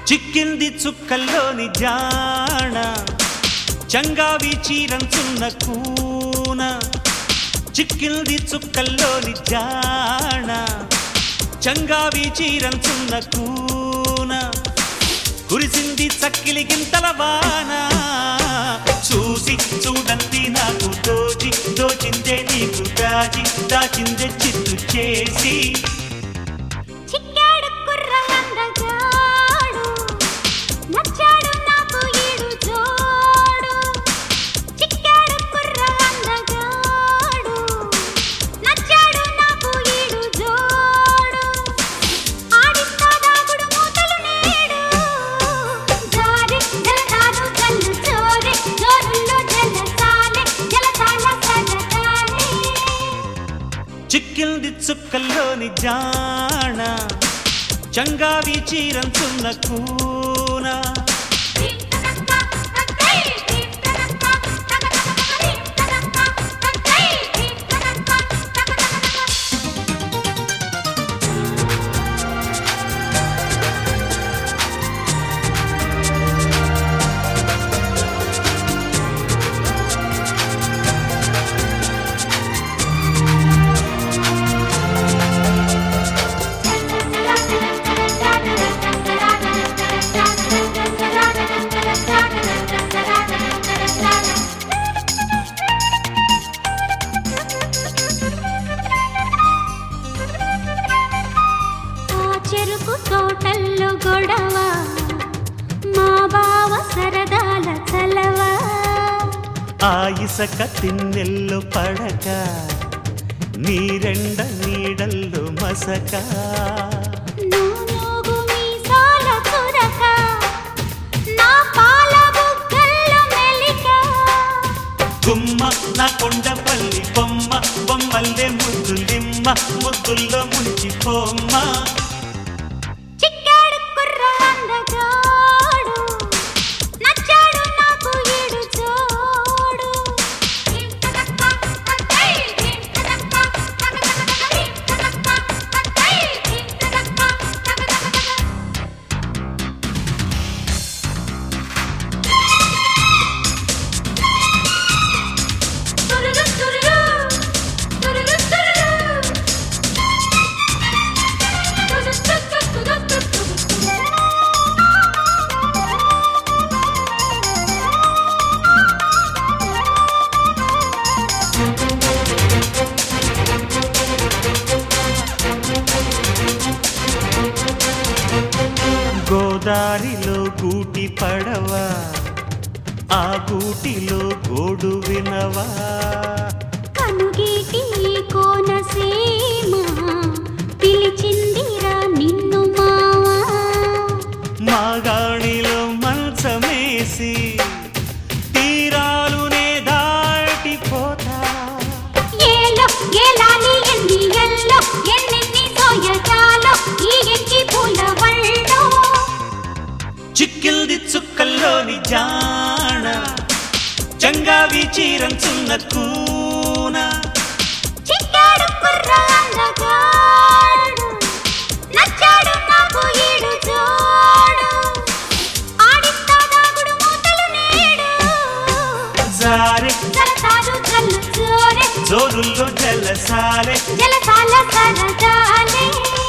చిక్కింది చుక్కల్లోని జాణ చంగావి చీరంచున్న కూన చిక్కింది చుక్కల్లోని జాణ చంగావి చీరంచున్న కూన కురిసింది చక్కిలి గింతల వాన చూసి చూడండి నాకు దోచి దోచిందే నీకు దాచి దాచిందే చిత్తు చేసి చిక్కాడు కుర్రలందగాడు నచ్చాడు నాకు ఈడు జోడు చిక్కాడు కుర్రలందగాడు నచ్చాడు నాకు ఈడు జోడు ఆడిస్తా దాగుడు మూతలు నేడు జారి జలతారు కళ్ళు జోరే జోరుల్లో జలసాలే జలసాల సలసాలే చిక్కింది చుక్కల్లోని జాణ చంగావి చీరంచున్న కూన ఆ చెరుకు తోటల్లో గొడవ మా బావ సరదాల చలవ ఆ ఇసక తిన్నెల్లో పడక నీరెండ నీడల్లో మసక నూనూగు మీసాల తురక నా పాల బుగ్గల్లో మెలిక గుమ్మ నా కొండపల్లి బొమ్మ బొమ్మల్లే ముద్దులిమ్మ ముద్దుల్లో ముంచి బొమ్మ చిక్కాడు కుర్ర అందగాడు నచ్చాడు నాకు ఈడు జోడు తురురు తురురు తురురు తురురు గోదారిలో గూటి పడవ ఆ గూటిలో గోడు వినవా కనుగీటి కోనసీమ పిలిచిందిరా నిన్ను మావా మాగాణిలో మంచమేసి తీరాలునే దాటిపోతా ఏలో ఏలాలి ఎన్ని ఎల్లో ఎన్నెన్ని సోయజాలో ఈ ఎంకి పూల వళ్ళో చిక్కిల్ది చుక్కల్లోని జాణ చంగావి చీరంచున్న కూన చిక్కాడు కుర్ర అందగాడు నచ్చాడు నాకు ఈడు జోడు ఆడిస్తా దాగుడు మూతలు నేడు జారె జలతారు కళ్ళు జోరే జోరుల్లో జలసాలే జలసాల సరదాలే